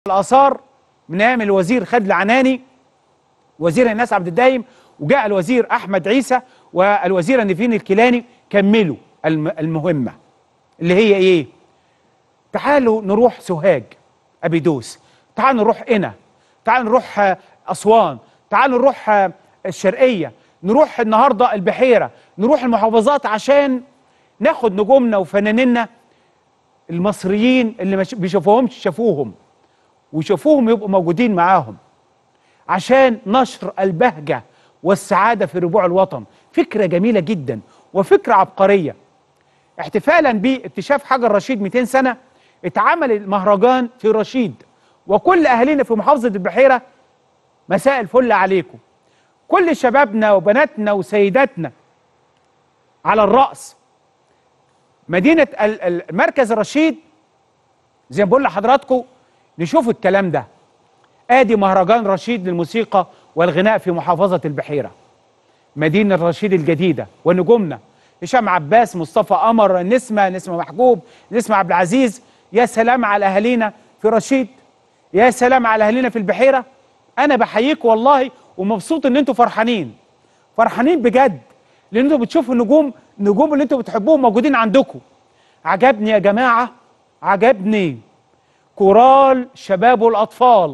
الاثار من ايام الوزير خالد العناني وزير الناس عبد الدايم وجاء الوزير احمد عيسى والوزيره نيفين الكيلاني كملوا الم- المهمه اللي هي ايه تعالوا نروح سوهاج ابيدوس تعالوا نروح قنا تعالوا نروح آه، اسوان تعالوا نروح آه، الشرقيه نروح النهارده البحيره نروح المحافظات عشان ناخد نجومنا وفنانينا المصريين اللي ما ش- بيشوفوهمش شافوهم ويشوفوهم يبقوا موجودين معاهم عشان نشر البهجة والسعادة في ربوع الوطن فكرة جميلة جدا وفكرة عبقرية احتفالا باكتشاف حجر رشيد 200 سنة اتعمل المهرجان في رشيد وكل أهالينا في محافظة البحيرة مساء الفل عليكم كل شبابنا وبناتنا وسيداتنا على الرأس مدينة ال- ال- مركز رشيد زي ما بقول لحضراتكم نشوف الكلام ده ادي مهرجان رشيد للموسيقى والغناء في محافظة البحيرة مدينة رشيد الجديدة ونجومنا هشام عباس مصطفى قمر نسمة نسمة محجوب نسمة عبد العزيز يا سلام على اهالينا في رشيد يا سلام على اهالينا في البحيرة انا بحييك والله ومبسوط ان انتوا فرحانين فرحانين بجد لان انتوا بتشوفوا النجوم النجوم اللي انتوا بتحبوهم موجودين عندكم عجبني يا جماعة عجبني كورال شباب والأطفال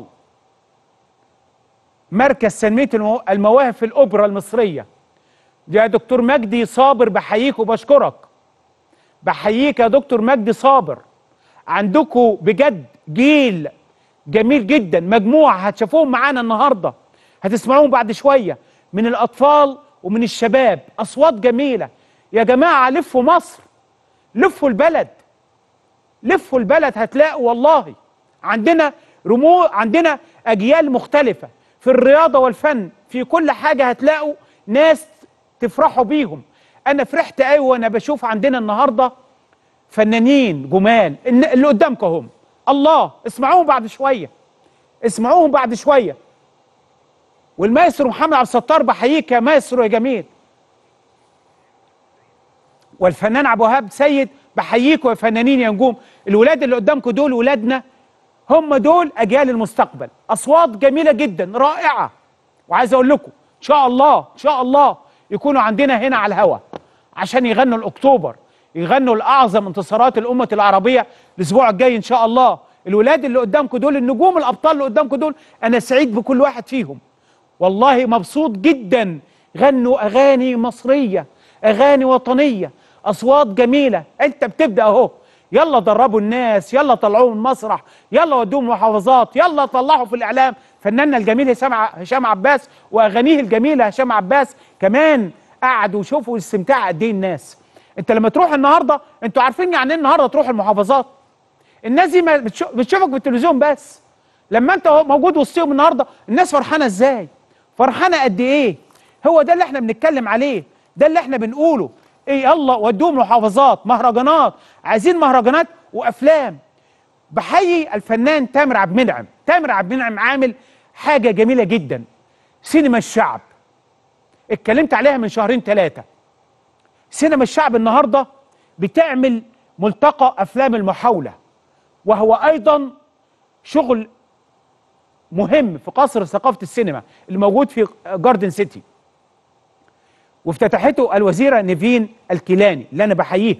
مركز تنمية المو- المواهب في الأوبرا المصرية يا دكتور مجدي صابر بحييك وبشكرك بحييك يا دكتور مجدي صابر عندكم بجد جيل جميل جدا مجموعة هتشوفوهم معانا النهاردة هتسمعوهم بعد شوية من الأطفال ومن الشباب أصوات جميلة يا جماعة لفوا مصر لفوا البلد لفوا البلد هتلاقوا والله عندنا رمو عندنا اجيال مختلفه في الرياضه والفن في كل حاجه هتلاقوا ناس تفرحوا بيهم انا فرحت قوي وانا بشوف عندنا النهارده فنانين جمال إن- اللي قدامكم هم الله اسمعوهم بعد شويه اسمعوهم بعد شويه والمايسترو محمد عبد الستار بحييك يا مايسترو يا جميل والفنان عبد الوهاب سيد بحييكم يا فنانين يا نجوم الولاد اللي قدامكم دول ولادنا هم دول اجيال المستقبل اصوات جميله جدا رائعه وعايز اقول لكم ان شاء الله ان شاء الله يكونوا عندنا هنا على الهوا عشان يغنوا الاكتوبر يغنوا لاعظم انتصارات الامه العربيه الاسبوع الجاي ان شاء الله الولاد اللي قدامكم دول النجوم الابطال اللي قدامكم دول انا سعيد بكل واحد فيهم والله مبسوط جدا غنوا اغاني مصريه اغاني وطنيه اصوات جميله انت بتبدا اهو يلا دربوا الناس يلا طلعوهم المسرح يلا ودوهم محافظات يلا طلعوا في الاعلام فناننا الجميل هشام ع- هشام عباس واغانيه الجميله هشام عباس كمان قعدوا وشوفوا الاستمتاع قد ايه الناس انت لما تروح النهارده انتوا عارفين يعني ايه النهارده تروح المحافظات الناس دي ما بتشو- بتشوفك بالتلفزيون بس لما انت موجود وسطهم النهارده الناس فرحانه ازاي فرحانه قد ايه هو ده اللي احنا بنتكلم عليه ده اللي احنا بنقوله ايه يلا ودوهم محافظات مهرجانات عايزين مهرجانات وافلام بحيي الفنان تامر عبد المنعم تامر عبد المنعم عامل حاجه جميله جدا سينما الشعب اتكلمت عليها من شهرين ثلاثه سينما الشعب النهارده بتعمل ملتقى افلام المحاوله وهو ايضا شغل مهم في قصر ثقافه السينما اللي موجود في جاردن سيتي وافتتحته الوزيره نيفين الكيلاني اللي انا بحييها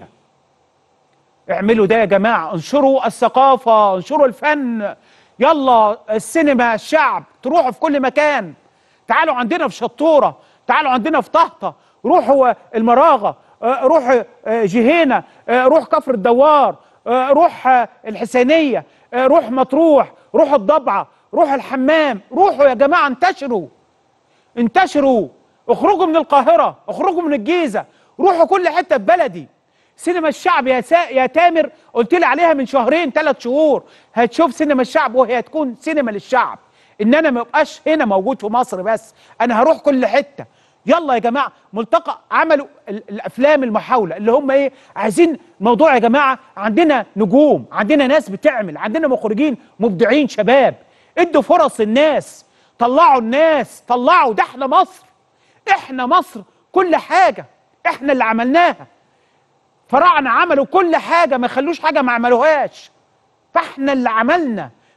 اعملوا ده يا جماعه انشروا الثقافه انشروا الفن يلا السينما الشعب تروحوا في كل مكان تعالوا عندنا في شطوره تعالوا عندنا في طهطه روحوا المراغه آه، روح آه، جهينه آه، روح كفر الدوار آه، روح آه، الحسينيه آه، روح مطروح روح الضبعه روح الحمام روحوا يا جماعه انتشروا انتشروا اخرجوا من القاهرة اخرجوا من الجيزة روحوا كل حتة في بلدي سينما الشعب يا سا... يا تامر قلت لي عليها من شهرين ثلاث شهور هتشوف سينما الشعب وهي تكون سينما للشعب ان انا ما ابقاش هنا موجود في مصر بس انا هروح كل حتة يلا يا جماعة ملتقى عملوا ال- الافلام المحاولة اللي هم ايه عايزين موضوع يا جماعة عندنا نجوم عندنا ناس بتعمل عندنا مخرجين مبدعين شباب ادوا فرص الناس طلعوا الناس طلعوا ده احنا مصر احنا مصر كل حاجة احنا اللي عملناها فراعنة عملوا كل حاجة ما خلوش حاجة ما عملوهاش فاحنا اللي عملنا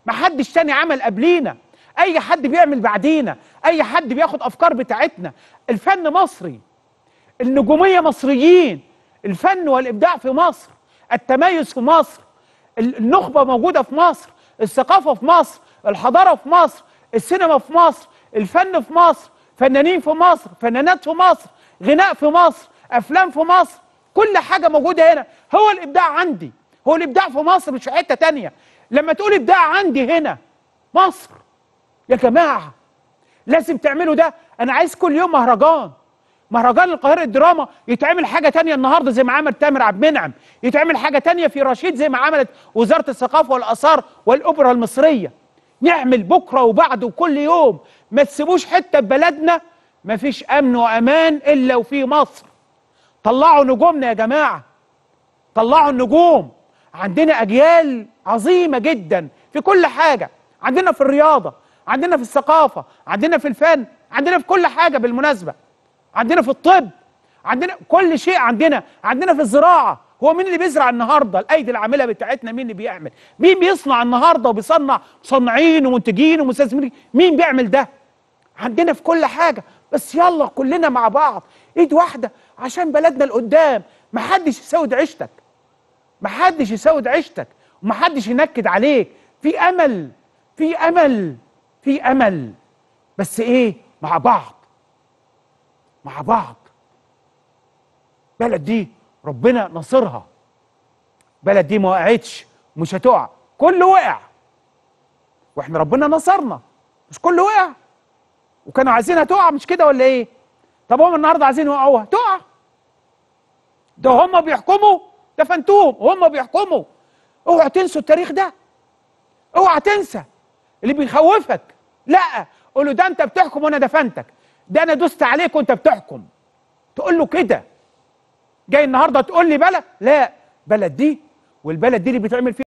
ما حدش تاني عمل قبلينا اي حد بيعمل بعدينا اي حد بياخد افكار بتاعتنا الفن مصري النجوميه مصريين الفن والابداع في مصر التميز في مصر ال- النخبه موجوده في مصر الثقافه في مصر الحضاره في مصر السينما في مصر الفن في مصر فنانين في مصر فنانات في مصر غناء في مصر افلام في مصر كل حاجه موجوده هنا هو الابداع عندي هو الابداع في مصر مش في حته تانية لما تقول ابداع عندي هنا مصر يا جماعه لازم تعملوا ده انا عايز كل يوم مهرجان مهرجان القاهره الدراما يتعمل حاجه تانية النهارده زي ما عمل تامر عبد المنعم يتعمل حاجه تانية في رشيد زي ما عملت وزاره الثقافه والاثار والاوبرا المصريه نعمل بكره وبعده وكل يوم ما تسيبوش حته ببلدنا مفيش امن وامان الا وفي مصر طلعوا نجومنا يا جماعه طلعوا النجوم عندنا اجيال عظيمه جدا في كل حاجه عندنا في الرياضه عندنا في الثقافه عندنا في الفن عندنا في كل حاجه بالمناسبه عندنا في الطب عندنا كل شيء عندنا عندنا في الزراعه هو مين اللي بيزرع النهارده الايدي العامله بتاعتنا مين اللي بيعمل مين بيصنع النهارده وبيصنع مصنعين ومنتجين ومستثمرين مين بيعمل ده عندنا في كل حاجه بس يلا كلنا مع بعض ايد واحده عشان بلدنا لقدام محدش يسود عيشتك محدش يسود عيشتك ومحدش ينكد عليك في امل في امل في امل بس ايه مع بعض مع بعض بلد دي ربنا نصرها بلد دي ما وقعتش مش هتقع كله وقع واحنا ربنا نصرنا مش كله وقع وكانوا عايزينها تقع مش كده ولا ايه طب هم النهارده عايزين يوقعوها تقع ده هم بيحكموا دفنتوهم وهم بيحكموا اوعى تنسوا التاريخ ده اوعى تنسى اللي بيخوفك لا قول له ده انت بتحكم وانا دفنتك ده انا دوست عليك وانت بتحكم تقول له كده جاي النهارده تقول لي بلد لا بلد دي والبلد دي اللي بيتعمل فيها